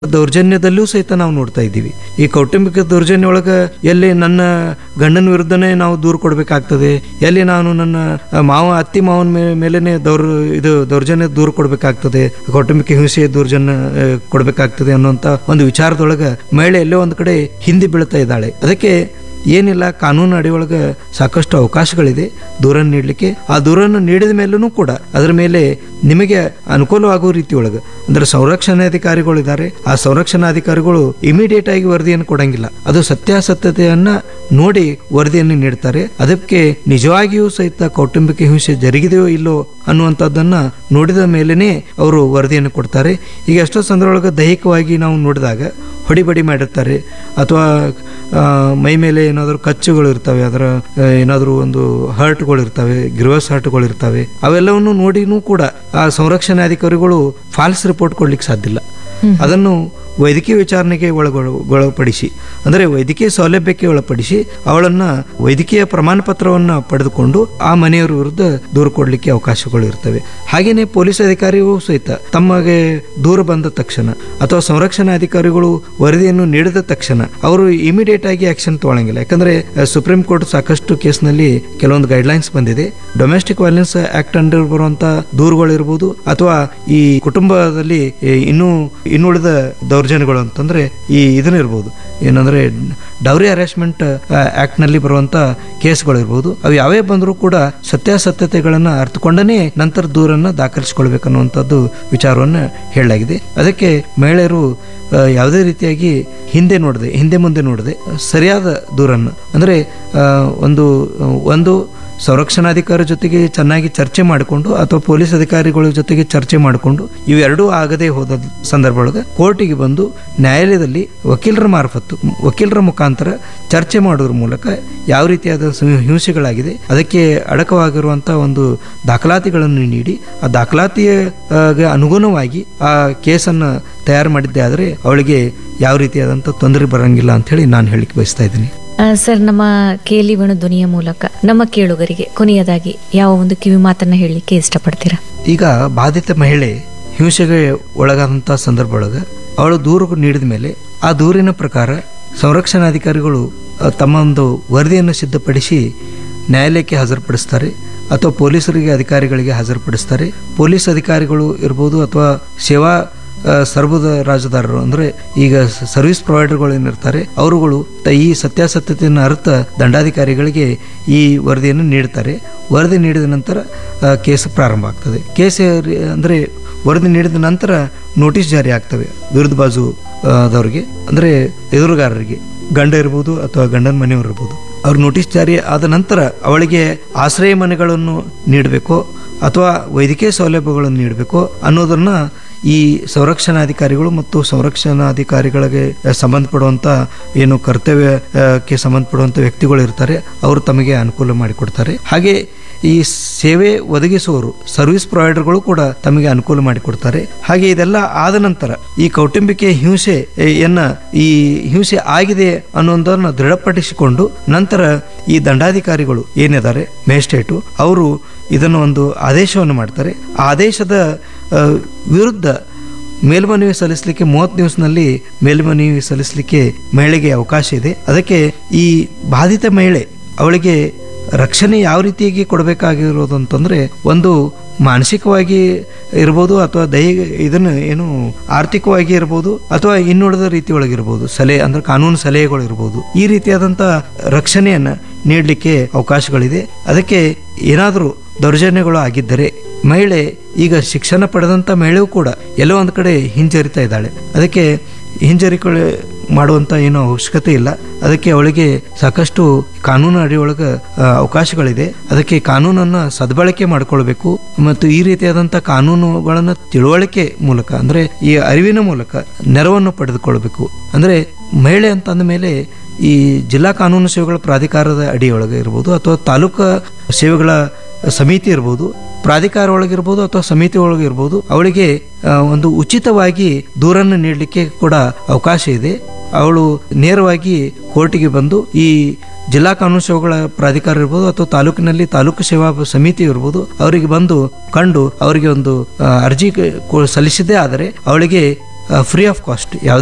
ದೌರ್ಜನ್ಯದಲ್ಲೂ ಸಹಿತ ನಾವು ನೋಡ್ತಾ ಇದ್ದೀವಿ ಈ ಕೌಟುಂಬಿಕ ದೌರ್ಜನ್ಯ ಒಳಗ ಎಲ್ಲಿ ನನ್ನ ಗಂಡನ ವಿರುದ್ಧನೇ ನಾವು ದೂರು ಕೊಡಬೇಕಾಗ್ತದೆ ಎಲ್ಲಿ ನಾನು ನನ್ನ ಮಾವ ಅತ್ತಿ ಮಾವನ ಮೇ- ಮೇಲೇನೆ ದೌರ್ ಇದು ದೌರ್ಜನ್ಯ ದೂರು ಕೊಡಬೇಕಾಗ್ತದೆ ಕೌಟುಂಬಿಕ ಹಿಂಸೆ ದೌರ್ಜನ್ಯ ಆ, ಕೊಡಬೇಕಾಗ್ತದೆ ಅನ್ನುವಂತ ಒಂದು ವಿಚಾರದೊಳಗ ಮಹಿಳೆ ಎಲ್ಲೋ ಒಂದು ಕಡೆ ಹಿಂದೆ ಬೀಳ್ತಾ ಇದ್ದಾಳೆ ಅದಕ್ಕೆ ಏನಿಲ್ಲ ಕಾನೂನು ಅಡಿಯೊಳಗೆ ಸಾಕಷ್ಟು ಅವಕಾಶಗಳಿದೆ ದೂರನ್ನು ನೀಡಲಿಕ್ಕೆ ಆ ದೂರನ್ನು ನೀಡಿದ ಮೇಲೂ ಕೂಡ ಅದರ ಮೇಲೆ ನಿಮಗೆ ಅನುಕೂಲವಾಗುವ ರೀತಿ ಒಳಗೆ ಅಂದ್ರೆ ಸಂರಕ್ಷಣಾಧಿಕಾರಿಗಳು ಇದ್ದಾರೆ ಆ ಸಂರಕ್ಷಣಾಧಿಕಾರಿಗಳು ಇಮಿಡಿಯೇಟ್ ಆಗಿ ವರದಿಯನ್ನು ಕೊಡಂಗಿಲ್ಲ ಅದು ಸತ್ಯಾಸತ್ಯತೆಯನ್ನ ನೋಡಿ ವರದಿಯನ್ನು ನೀಡ್ತಾರೆ ಅದಕ್ಕೆ ನಿಜವಾಗಿಯೂ ಸಹಿತ ಕೌಟುಂಬಿಕ ಹಿಂಸೆ ಜರುಗಿದೆಯೋ ಇಲ್ಲೋ ಅನ್ನುವಂಥದ್ದನ್ನ ನೋಡಿದ ಮೇಲೇನೆ ಅವರು ವರದಿಯನ್ನು ಕೊಡ್ತಾರೆ ಈಗ ಎಷ್ಟೋ ಸಂದರ್ಭದೊಳಗೆ ದೈಹಿಕವಾಗಿ ನಾವು ನೋಡಿದಾಗ ಹೊಡಿಬಡಿ ಮಾಡಿರ್ತಾರೆ ಅಥವಾ ಆ, ಮೈ ಮೇಲೆ ಏನಾದರೂ ಕಚ್ಚುಗಳು ಇರ್ತವೆ ಅದರ ಆ, ಏನಾದರೂ ಒಂದು ಹರ್ಟ್ಗಳು ಇರ್ತವೆ ಗ್ರಿವಸ್ ಹರ್ಟ್ಗಳು ಇರ್ತವೆ ಅವೆಲ್ಲವನ್ನು ನೋಡಿನೂ ಕೂಡ ಆ ಸಂರಕ್ಷಣಾಧಿಕಾರಿಗಳು ಫಾಲ್ಸ್ ರಿಪೋರ್ಟ್ ಕೊಡ್ಲಿಕ್ಕೆ ಸಾಧ್ಯ ಇಲ್ಲ ಅದನ್ನು ವೈದ್ಯಕೀಯ ವಿಚಾರಣೆಗೆ ಒಳಗೊಳ ಒಳಪಡಿಸಿ ಅಂದರೆ ವೈದ್ಯಕೀಯ ಸೌಲಭ್ಯಕ್ಕೆ ಒಳಪಡಿಸಿ ಅವಳನ್ನ ವೈದ್ಯಕೀಯ ಪ್ರಮಾಣ ಪತ್ರವನ್ನು ಪಡೆದುಕೊಂಡು ಆ ಮನೆಯವರ ವಿರುದ್ಧ ದೂರು ಕೊಡಲಿಕ್ಕೆ ಅವಕಾಶಗಳು ಇರ್ತವೆ ಹಾಗೇನೆ ಪೊಲೀಸ್ ಅಧಿಕಾರಿಯೂ ಸಹಿತ ತಮಗೆ ದೂರ ಬಂದ ತಕ್ಷಣ ಅಥವಾ ಸಂರಕ್ಷಣಾ ಅಧಿಕಾರಿಗಳು ವರದಿಯನ್ನು ನೀಡಿದ ತಕ್ಷಣ ಅವರು ಇಮಿಡಿಯೇಟ್ ಆಗಿ ಆಕ್ಷನ್ ತಗೊಳ್ಳಂಗಿಲ್ಲ ಯಾಕಂದ್ರೆ ಅಹ್, ಸುಪ್ರೀಂ ಕೋರ್ಟ್ ಸಾಕಷ್ಟು ಕೇಸ್ನಲ್ಲಿ ಕೆಲವೊಂದು ಗೈಡ್ಲೈನ್ಸ್ ಬಂದಿದೆ ಡೊಮೆಸ್ಟಿಕ್ ವೈಲೆನ್ಸ್ ಆಕ್ಟ್ ಅಂಡರ್ ಬರುವಂತ ದೂರುಗಳಿರ್ಬೋದು ಅಥವಾ ಈ ಕುಟುಂಬದಲ್ಲಿ ಈ ಇನ್ನೂ ಇನ್ನುಳಿದ ದೌರ್ಜನ್ಯಗಳು ಅಂತಂದ್ರೆ ಈ ಇದನ್ನ ಇರ್ಬೋದು ಏನಂದ್ರೆ ಡೌರಿ ಹರಾಸ್ಮೆಂಟ್ ಆಕ್ಟ್ ನಲ್ಲಿ ಬರುವಂತ ಕೇಸ್ಗಳು ಇರ್ಬೋದು ಅವು ಯಾವೇ ಬಂದರೂ ಕೂಡ ಸತ್ಯಾಸತ್ಯತೆಗಳನ್ನ ಅರ್ಥಕೊಂಡನೇ ನಂತರ ದೂರನ್ನ ದಾಖಲಿಸಿಕೊಳ್ಬೇಕನ್ನುವಂಥದ್ದು ವಿಚಾರವನ್ನ ಹೇಳಲಾಗಿದೆ ಅದಕ್ಕೆ ಮಹಿಳೆಯರು ಆ, ಯಾವುದೇ ರೀತಿಯಾಗಿ ಹಿಂದೆ ನೋಡದೆ ಹಿಂದೆ ಮುಂದೆ ನೋಡದೆ ಸರಿಯಾದ ದೂರನ್ನು ಅಂದ್ರೆ ಆ, ಒಂದು ಒಂದು ಸಂರಕ್ಷಣಾಧಿಕಾರಿ ಜೊತೆಗೆ ಚೆನ್ನಾಗಿ ಚರ್ಚೆ ಮಾಡಿಕೊಂಡು ಅಥವಾ ಪೊಲೀಸ್ ಅಧಿಕಾರಿಗಳ ಜೊತೆಗೆ ಚರ್ಚೆ ಮಾಡಿಕೊಂಡು ಇವೆರಡೂ ಆಗದೆ ಹೋದ ಸಂದರ್ಭ ಒಳಗೆ ಕೋರ್ಟಿಗೆ ಬಂದು ನ್ಯಾಯಾಲಯದಲ್ಲಿ ವಕೀಲರ ಮಾರ್ಫತ್ತು ವಕೀಲರ ಮುಖಾಂತರ ಚರ್ಚೆ ಮಾಡೋದ್ರ ಮೂಲಕ ಯಾವ ರೀತಿಯಾದ ಸ- ಹಿಂಸೆಗಳಾಗಿದೆ ಅದಕ್ಕೆ ಅಡಕವಾಗಿರುವಂತ ಒಂದು ದಾಖಲಾತಿಗಳನ್ನು ನೀಡಿ ಆ ದಾಖಲಾತಿಯ ಆ, ಗೆ ಅನುಗುಣವಾಗಿ ಆ ಕೇಸನ್ನು ತಯಾರು ಮಾಡಿದ್ದೆ ಆದರೆ ಅವಳಿಗೆ ಯಾವ ರೀತಿಯಾದಂಥ ತೊಂದರೆ ಬರಂಗಿಲ್ಲ ಅಂತ ಹೇಳಿ ನಾನು ಹೇಳಿಕ್ಕೆ ಬಯಸ್ತಾ ಇದ್ದೀನಿ ಆ, ಸರ್ ನಮ್ಮ ಕೇಳಿವಣ ಧ್ವನಿಯ ಮೂಲಕ ನಮ್ಮ ಕೇಳುಗರಿಗೆ ಕೊನೆಯದಾಗಿ ಯಾವ ಒಂದು ಕಿವಿ ಮಾತನ್ನ ಹೇಳಲಿಕ್ಕೆ ಇಷ್ಟಪಡ್ತೀರಾ ಈಗ ಬಾಧಿತ ಮಹಿಳೆ ಹಿಂಸೆಗೆ ಒಳಗಾದಂಥ ಸಂದರ್ಭ ಒಳಗೆ ಅವಳು ದೂರು ನೀಡಿದ ಮೇಲೆ ಆ ದೂರಿನ ಪ್ರಕಾರ ಸಂರಕ್ಷಣಾಧಿಕಾರಿಗಳು ಆ, ತಮ್ಮ ಒಂದು ವರದಿಯನ್ನು ಸಿದ್ಧಪಡಿಸಿ ನ್ಯಾಯಾಲಯಕ್ಕೆ ಹಾಜರುಪಡಿಸ್ತಾರೆ ಅಥವಾ ಪೊಲೀಸರಿಗೆ ಅಧಿಕಾರಿಗಳಿಗೆ ಹಾಜರುಪಡಿಸ್ತಾರೆ ಪೊಲೀಸ್ ಅಧಿಕಾರಿಗಳು ಇರ್ಬೋದು ಅಥವಾ ಸೇವಾ ಆ, ಸರ್ವದ ರಾಜದಾರರು ಅಂದ್ರೆ ಈಗ ಸ- ಸರ್ವಿಸ್ ಪ್ರೊವೈಡರ್ಗಳು ಏನಿರ್ತಾರೆ ಅವರುಗಳು ತ- ಈ ಸತ್ಯಾಸತ್ಯತೆಯನ್ನು ಅರ್ಥ ದಂಡಾಧಿಕಾರಿಗಳಿಗೆ ಈ ವರದಿಯನ್ನು ನೀಡ್ತಾರೆ ವರದಿ ನೀಡಿದ ನಂತರ ಆ, ಕೇಸ್ ಪ್ರಾರಂಭ ಆಗ್ತದೆ ಕೇಸ್ ಏರಿ- ಅಂದ್ರೆ ವರದಿ ನೀಡಿದ ನಂತರ ನೋಟಿಸ್ ಜಾರಿ ಆಗ್ತವೆ ವಿರುದ್ಧ ಬಾಜು ಆ, ದವರಿಗೆ ಅಂದ್ರೆ ಎದುರುಗಾರರಿಗೆ ಗಂಡ ಇರ್ಬೋದು ಅಥವಾ ಗಂಡನ ಮನೆಯವರು ಇರ್ಬೋದು ಅವ್ರ ನೋಟಿಸ್ ಜಾರಿ ಆದ ನಂತರ ಅವಳಿಗೆ ಆಶ್ರಯ ಮನೆಗಳನ್ನು ನೀಡಬೇಕೋ ಅಥವಾ ವೈದ್ಯಕೀಯ ಸೌಲಭ್ಯಗಳನ್ನು ನೀಡಬೇಕೋ ಅನ್ನೋದನ್ನ ಈ ಸಂರಕ್ಷಣಾಧಿಕಾರಿಗಳು ಮತ್ತು ಸಂರಕ್ಷಣಾಧಿಕಾರಿಗಳಿಗೆ ಸಂಬಂಧಪಡುವಂತ ಏನು ಕರ್ತವ್ಯಕ್ಕೆ ಸಂಬಂಧಪಡುವಂತ ವ್ಯಕ್ತಿಗಳು ಇರ್ತಾರೆ ಅವರು ತಮಗೆ ಅನುಕೂಲ ಮಾಡಿಕೊಡ್ತಾರೆ ಹಾಗೆ ಈ ಸೇವೆ ಒದಗಿಸುವವರು ಸರ್ವಿಸ್ ಪ್ರೊವೈಡರ್ಗಳು ಕೂಡ ತಮಗೆ ಅನುಕೂಲ ಮಾಡಿಕೊಡ್ತಾರೆ ಹಾಗೆ ಇದೆಲ್ಲ ಆದ ನಂತರ ಈ ಕೌಟುಂಬಿಕ ಹಿಂಸೆ ಯನ್ನ ಈ ಹಿಂಸೆ ಆಗಿದೆ ಅನ್ನೋದನ್ನ ದೃಢಪಡಿಸಿಕೊಂಡು ನಂತರ ಈ ದಂಡಾಧಿಕಾರಿಗಳು ಏನಿದ್ದಾರೆ ಮೇಜಿಸ್ಟ್ರೇಟು ಅವರು ಇದನ್ನು ಒಂದು ಆದೇಶವನ್ನು ಮಾಡ್ತಾರೆ ಆ ಆದೇಶದ ಆ, ವಿರುದ್ಧ ಮೇಲ್ಮನವಿ ಸಲ್ಲಿಸಲಿಕ್ಕೆ ಮೂವತ್ತು ದಿವಸದಲ್ಲಿ ಮೇಲ್ಮನವಿ ಸಲ್ಲಿಸಲಿಕ್ಕೆ ಮಹಿಳೆಗೆ ಅವಕಾಶ ಇದೆ ಅದಕ್ಕೆ ಈ ಬಾಧಿತ ಮಹಿಳೆ ಅವಳಿಗೆ ರಕ್ಷಣೆ ಯಾವ ರೀತಿಯಾಗಿ ಕೊಡಬೇಕಾಗಿರೋದು ಅಂತಂದ್ರೆ ಒಂದು ಮಾನಸಿಕವಾಗಿ ಇರ್ಬೋದು ಅಥವಾ ದೈಹಿಕ ಇದನ್ನು ಏನು ಆರ್ಥಿಕವಾಗಿ ಇರ್ಬೋದು ಅಥವಾ ಇನ್ನುಳಿದ ರೀತಿ ಒಳಗಿರ್ಬೋದು ಸಲಹೆ ಅಂದ್ರೆ ಕಾನೂನು ಸಲಹೆಗಳು ಇರ್ಬೋದು ಈ ರೀತಿಯಾದಂತ ರಕ್ಷಣೆಯನ್ನ ನೀಡಲಿಕ್ಕೆ ಅವಕಾಶಗಳಿದೆ ಅದಕ್ಕೆ ಏನಾದರೂ ದೌರ್ಜನ್ಯಗಳು ಆಗಿದ್ದರೆ ಮಹಿಳೆ ಈಗ ಶಿಕ್ಷಣ ಪಡೆದಂತ ಮಹಿಳೆಯೂ ಕೂಡ ಎಲ್ಲೋ ಒಂದು ಕಡೆ ಹಿಂಜರಿತಾ ಇದ್ದಾಳೆ ಅದಕ್ಕೆ ಹಿಂಜರಿಕೊಳ್ಳೆ ಮಾಡುವಂತ ಏನೋ ಅವಶ್ಯಕತೆ ಇಲ್ಲ ಅದಕ್ಕೆ ಅವಳಿಗೆ ಸಾಕಷ್ಟು ಕಾನೂನು ಅಡಿಯೊಳಗೆ ಆ, ಅವಕಾಶಗಳಿದೆ ಅದಕ್ಕೆ ಕಾನೂನನ್ನ ಸದ್ಬಳಕೆ ಮಾಡಿಕೊಳ್ಬೇಕು ಮತ್ತು ಈ ರೀತಿಯಾದಂತ ಕಾನೂನುಗಳನ್ನ ತಿಳುವಳಿಕೆ ಮೂಲಕ ಅಂದ್ರೆ ಈ ಅರಿವಿನ ಮೂಲಕ ನೆರವನ್ನು ಪಡೆದುಕೊಳ್ಬೇಕು ಅಂದ್ರೆ ಮಹಿಳೆ ಅಂತ ಅಂದ ಮೇಲೆ ಈ ಜಿಲ್ಲಾ ಕಾನೂನು ಸೇವೆಗಳ ಪ್ರಾಧಿಕಾರದ ಅಡಿಯೊಳಗೆ ಇರ್ಬೋದು ಅಥವಾ ತಾಲೂಕು ಸೇವೆಗಳ ಸಮಿತಿ ಇರ್ಬೋದು ಪ್ರಾಧಿಕಾರ ಒಳಗಿರ್ಬೋದು ಅಥವಾ ಸಮಿತಿ ಒಳಗಿರ್ಬೋದು ಅವಳಿಗೆ ಆ, ಒಂದು ಉಚಿತವಾಗಿ ದೂರನ್ನು ನೀಡಲಿಕ್ಕೆ ಕೂಡ ಅವಕಾಶ ಇದೆ ಅವಳು ನೇರವಾಗಿ ಕೋರ್ಟಿಗೆ ಬಂದು ಈ ಜಿಲ್ಲಾ ಕಾನೂನು ಸೇವೆಗಳ ಪ್ರಾಧಿಕಾರ ಇರ್ಬೋದು ಅಥವಾ ತಾಲೂಕಿನಲ್ಲಿ ತಾಲೂಕು ಸೇವಾ ಸಮಿತಿ ಇರ್ಬೋದು ಅವರಿಗೆ ಬಂದು ಕಂಡು ಅವರಿಗೆ ಒಂದು ಆ, ಅರ್ಜಿ ಕ- ಕೊ- ಸಲ್ಲಿಸಿದ್ದೇ ಆದರೆ ಅವಳಿಗೆ ಫ್ರೀ ಆಫ್ ಕಾಸ್ಟ್ ಯಾವುದೇ